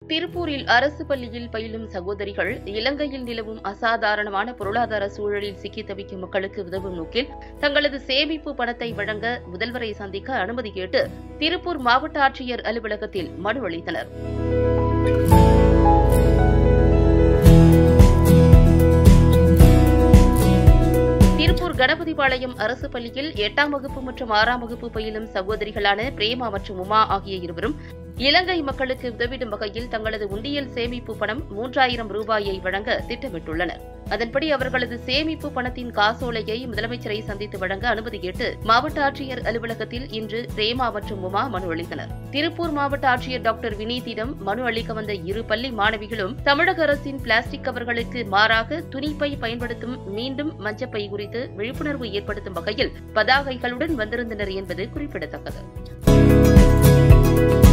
திருப்பூரில் அரசு பள்ளியில் பயிலும் சகோதரிகள் இலங்கையில் நிலவும் அசாதாரணமான பொருளாதார சூழலில் சிக்கி தவிக்கும் மக்களுக்கு உதவும் நோக்கில் தங்களது சேமிப்பு பணத்தை வழங்க முதல்வரை சந்திக்க அனுமதி கேட்டு திருப்பூர் மாவட்ட ஆட்சியர் அலுவலகத்தில் மனு அளித்தனர் திருப்பூர் கணபதிபாளையம் அரசு பள்ளியில் எட்டாம் வகுப்பு மற்றும் ஆறாம் வகுப்பு பயிலும் சகோதரிகளான பிரேமா மற்றும் உமா ஆகிய இருவரும் இலங்கை மக்களுக்கு உதவிடும் வகையில் தங்களது உண்டியல் சேமிப்பு பணம் மூன்றாயிரம் ரூபாயை வழங்க திட்டமிட்டுள்ளனர் அதன்படி அவர்களது சேமிப்பு பணத்தின் காசோலையை முதலமைச்சரை சந்தித்து வழங்க அனுமதி கேட்டு மாவட்ட ஆட்சியர் அலுவலகத்தில் இன்று பிரேமா மற்றும் உமா மனு அளித்தனர் திருப்பூர் மாவட்ட ஆட்சியர் டாக்டர் வினீத்திடம் மனு அளிக்க வந்த இரு பள்ளி மாணவிகளும் தமிழக அரசின் பிளாஸ்டிக் கவர்களுக்கு மாறாக துணிப்பை பயன்படுத்தும் மீண்டும் மஞ்சப்பை குறித்து விழிப்புணர்வு ஏற்படுத்தும் வகையில் பதாகைகளுடன் வந்திருந்தனர் என்பது குறிப்பிடத்தக்கது